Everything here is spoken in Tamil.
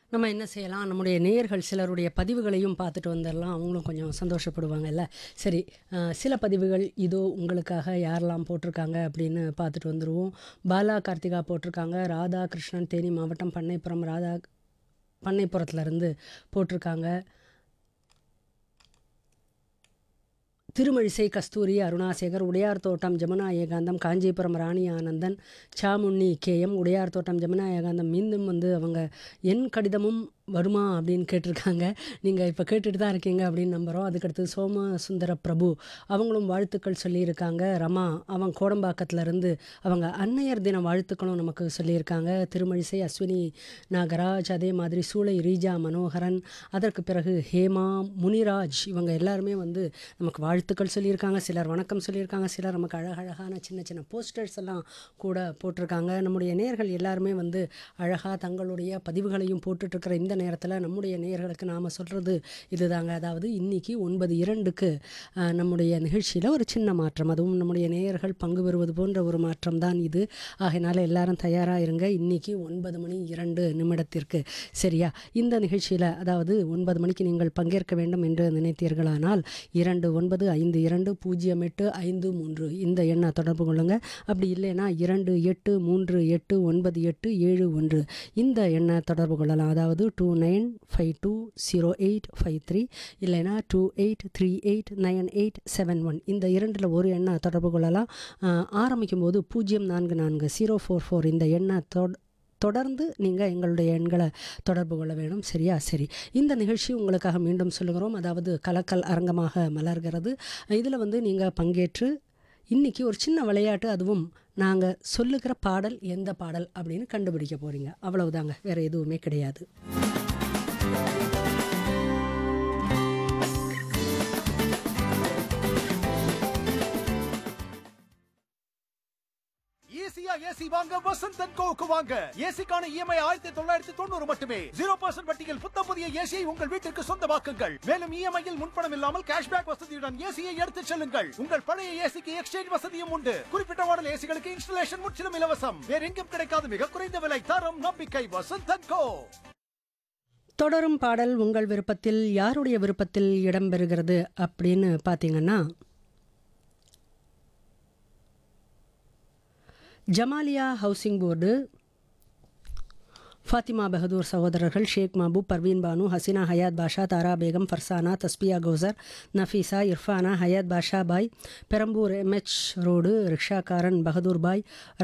நம்ம என்ன செய்யலாம் நம்முடைய நேயர்கள் சிலருடைய பதிவுகளையும் பார்த்துட்டு வந்துடலாம் அவங்களும் கொஞ்சம் சந்தோஷப்படுவாங்கல்ல சரி அஹ், சில பதிவுகள் இதோ உங்களுக்காக யாரெல்லாம் போட்டிருக்காங்க அப்படின்னு பார்த்துட்டு வந்துடுவோம் பாலா கார்த்திகா போட்டிருக்காங்க ராதா கிருஷ்ணன் தேனி மாவட்டம் பண்ணைப்புறம் ராதா பண்ணைப்புறத்துலேருந்து போட்டிருக்காங்க திருமழிசை கஸ்தூரி அருணாசேகர் உடையார் தோட்டம் ஜமுனா ஏகாந்தம் காஞ்சிபுரம் ராணி ஆனந்தன் சாமுண்ணி கேஎம் உடையார் தோட்டம் ஜமுனா ஏகாந்தம் மீண்டும் வந்து அவங்க என் கடிதமும் வருமா அப்படின்னு கேட்டிருக்காங்க நீங்கள் இப்போ கேட்டுட்டு தான் இருக்கீங்க அப்படின்னு நம்புகிறோம் அதுக்கடுத்து சோம சுந்தர பிரபு அவங்களும் வாழ்த்துக்கள் சொல்லியிருக்காங்க ரமா அவங்க கோடம்பாக்கத்துல இருந்து அவங்க அன்னையர் தின வாழ்த்துக்களும் நமக்கு சொல்லியிருக்காங்க திருமழிசை அஸ்வினி நாகராஜ் அதே மாதிரி சூளை ரீஜா மனோகரன் அதற்கு பிறகு ஹேமா முனிராஜ் இவங்க எல்லாருமே வந்து நமக்கு வாழ்த்துக்கள் சொல்லியிருக்காங்க சிலர் வணக்கம் சொல்லியிருக்காங்க சிலர் நமக்கு அழகழகான சின்ன சின்ன போஸ்டர்ஸ் எல்லாம் கூட போட்டிருக்காங்க நம்முடைய நேயர்கள் எல்லாருமே வந்து அழகாக தங்களுடைய பதிவுகளையும் போட்டுட்ருக்கிற இந்த நேரத்தில் நம்முடைய நேயர்களுக்கு நாம் சொல்கிறது இதுதாங்க அதாவது இன்னைக்கு ஒன்பது இரண்டுக்கு அஹ், நம்முடைய நிகழ்ச்சியில் ஒரு சின்ன மாற்றம் அதுவும் நம்முடைய நேயர்கள் பங்கு பெறுவது போன்ற ஒரு மாற்றம் தான் இது ஆகையினால எல்லாரும் தயாராக இருங்க இன்னைக்கு ஒன்பது மணி இரண்டு நிமிடத்திற்கு சரியா இந்த நிகழ்ச்சியில் அதாவது ஒன்பது மணிக்கு நீங்கள் பங்கேற்க வேண்டும் என்று நினைத்தீர்களானால் இரண்டு ஒன்பது ஐந்து இரண்டு பூஜ்ஜியம் எட்டு ஐந்து மூன்று இந்த எண்ணை தொடர்பு கொள்ளுங்க அப்படி இல்லைன்னா இரண்டு எட்டு மூன்று எட்டு ஒன்பது எட்டு ஏழு ஒன்று இந்த எண்ணை தொடர்பு கொள்ளலாம் அதாவது two nine five two zero eight five three இல்லைன்னா two eight three eight nine eight seven one இந்த இரண்டில் ஒரு எண்ணை தொடர்பு கொள்ளலாம் ஆஹ், ஆரம்பிக்கும் போது பூஜ்ஜியம் நான்கு நான்கு ஜீரோ ஃபோர் ஃபோர் இந்த எண்ணை தொட தொடர்ந்து நீங்கள் எங்களுடைய எண்களை தொடர்பு கொள்ள வேணும் சரியா சரி இந்த நிகழ்ச்சி உங்களுக்காக மீண்டும் சொல்லுகிறோம் அதாவது கலக்கல் அரங்கமாக மலர்கிறது இதில் வந்து நீங்கள் பங்கேற்று இன்னைக்கு ஒரு சின்ன விளையாட்டு அதுவும் நாங்கள் சொல்லுகிற பாடல் எந்த பாடல் அப்படின்னு கண்டுபிடிக்க போகிறீங்க அவ்வளவுதாங்க வேறு எதுவுமே கிடையாது ஈஸியா ஏசி வாங்க வசந்த் அண்ட் கோவுக்கு வாங்க ஏசிக்கான இஎம்ஐ ஆயிரத்தி தொள்ளாயிரத்தி தொண்ணூறு மட்டுமே ஜீரோ பர்சன்ட் வட்டியில் புத்தம் புதிய ஏசியை உங்கள் வீட்டிற்கு சொந்தமாக்குங்கள் மேலும் இஎம்ஐயில் முன்பணம் இல்லாமல் கேஷ்பேக் வசதியுடன் ஏசியை எடுத்துச் செல்லுங்கள் உங்கள் பழைய ஏசிக்கு எக்ஸ்சேஞ்ச் வசதியும் உண்டு குறிப்பிட்ட மாடல் ஏசிகளுக்கு இன்ஸ்டலேஷன் முற்றிலும் இலவசம் வேற எங்கும் கிடைக்காத மிக குறைந்த விலை தரம் நம்பிக்கை வசந்த் அண்ட் கோ தொடரும் பாடல் உங்கள் விருப்பத்தில் யாருடைய விருப்பத்தில் இடம்பெறுகிறது அப்படின்னு பார்த்தீங்கன்னா ஜமாலியா ஹவுசிங் போர்டு ஃபாத்திமா பெஹதூர் சகோதரர்கள் ஷேக் மாபூப் பர்வீன் பானு ஹசீனா ஹயாத் பாஷா தாரா பேகம் ஃபர்சானா தஸ்பியா கௌசர் நஃபீசா இர்ஃபானா ஹயாத் பாஷா பாய் பெரம்பூர் எம்ஹெச் ரோடு ரிக்ஷாக்காரன் பகதூர் பாய்